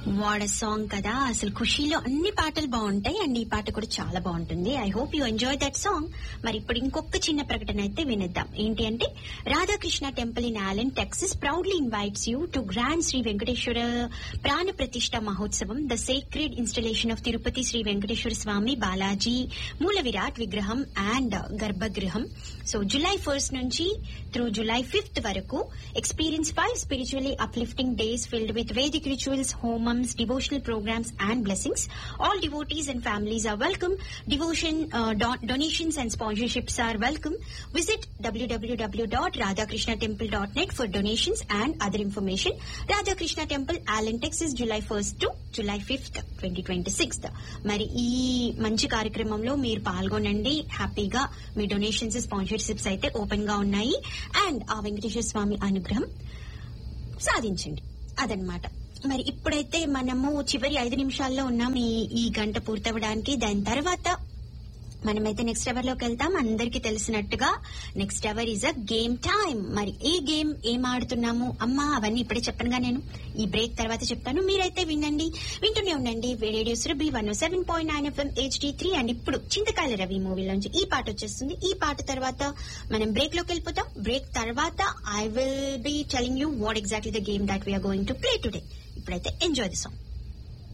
వాడ సాంగ్ కదా అసలు ఖుషీలో అన్ని పాటలు బాగుంటాయి అండ్ ఈ పాట కూడా చాలా బాగుంటుంది I hope you enjoy that song మరి ఇప్పుడు ఇంకొక చిన్న ప్రకటన అయితే వినిద్దాం ఏంటి అంటే Radhakrishna temple in Allen Texas proudly invites you to grand Sri Venkateswara Prana Pratishta Mahotsavam the sacred installation of Tirupati Sri Venkateswara Swami Balaji moola virat vigraham and garbhagriham so July first నుంచి త్రూ జులై ఫిఫ్త్ వరకు experience five spiritually uplifting days filled with vedic rituals homams devotional programs and blessings all devotees and families are welcome devotion donations and sponsorships are welcome visit డబ్ల్యూడబ్ల్యూడబ్ల్యూ dot Radhakrishna temple dot net for donations and other information Radhakrishna temple Allen Texas July first to July fifth twenty twenty sixth మరి ఈ మంచి కార్యక్రమంలో మీరు పాల్గొనండి హ్యాపీగా మీ donations sponsorships అయితే ఓపెన్ గా ఉన్నాయి అండ్ ఆ వెంకటేశ్వర స్వామి అనుగ్రహం సాధించండి అదనమాట మరి ఇప్పుడైతే మనము చివరి ఐదు నిమిషాల్లో ఉన్నాం ఈ ఈ గంట పూర్తవడానికి దాని తర్వాత మనమైతే నెక్స్ట్ అవర్ లోకి వెళ్తాం అందరికి తెలిసినట్టుగా next hour is a game time మరి ఏ గేమ్ ఏం ఆడుతున్నాము అమ్మా అవన్నీ ఇప్పుడే చెప్పనుగా నేను ఈ బ్రేక్ తర్వాత చెప్తాను మీరైతే వినండి వింటూనే ఉండండి radio Surabhi one seven point nine FM HD three and ఇప్పుడు చింతకాయల రవి మూవీలోంచి ఈ పాట వచ్చేస్తుంది ఈ పాట తర్వాత మనం బ్రేక్ లోకి వెళ్ళిపోతాం బ్రేక్ తర్వాత I will be telling you what exactly the game that we are going to play today ఇప్పుడైతే ఎంజాయ్ ది సాంగ్